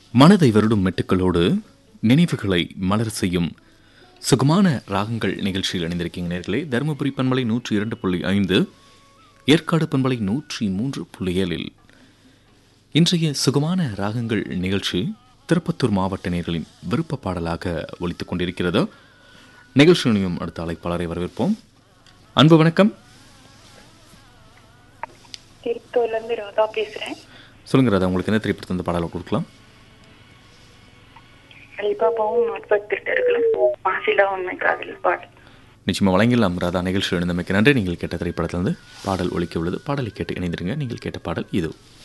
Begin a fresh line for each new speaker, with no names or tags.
மனதை வருடும் மெட்டுக்களோடு நினைவுகளை மலர் செய்யும் சுகமான ராகங்கள் நிகழ்ச்சியில் இணைந்திருக்கீங்க நேர்களே தருமபுரி பண்பலை நூற்றி இரண்டு புள்ளி ஐந்து ஏற்காடு பண்பலை நூற்றி மூன்று புள்ளி ஏழில் இன்றைய சுகமான ராகங்கள் நிகழ்ச்சி திருப்பத்தூர் மாவட்ட நேர்களின் விருப்ப பாடலாக ஒலித்துக் கொண்டிருக்கிறது நிகழ்ச்சியினையும் அடுத்த அழைப்பாளரை வரவேற்போம் அன்பு வணக்கம்
திருப்பூர்ல இருந்து ரோதா பேசுறேன்
சொல்லுங்க ராதா உங்களுக்கு என்ன திரைப்படத்தில் இந்த பாடலை கொடுக்கலாம்
அலிபாபாவும் நோட்பத்திட்டர்களும் மாசிலா உண்மை காதல் பாட்டு
நிச்சயமாக வழங்கிடலாம் ராதா நிகழ்ச்சி எழுந்தமைக்கு நன்றி நீங்கள் கேட்ட திரைப்படத்திலிருந்து பாடல் ஒலிக்க உள்ளது பாடலை கேட்டு இணைந்திருங்க நீங்கள் கேட்ட பாடல் இது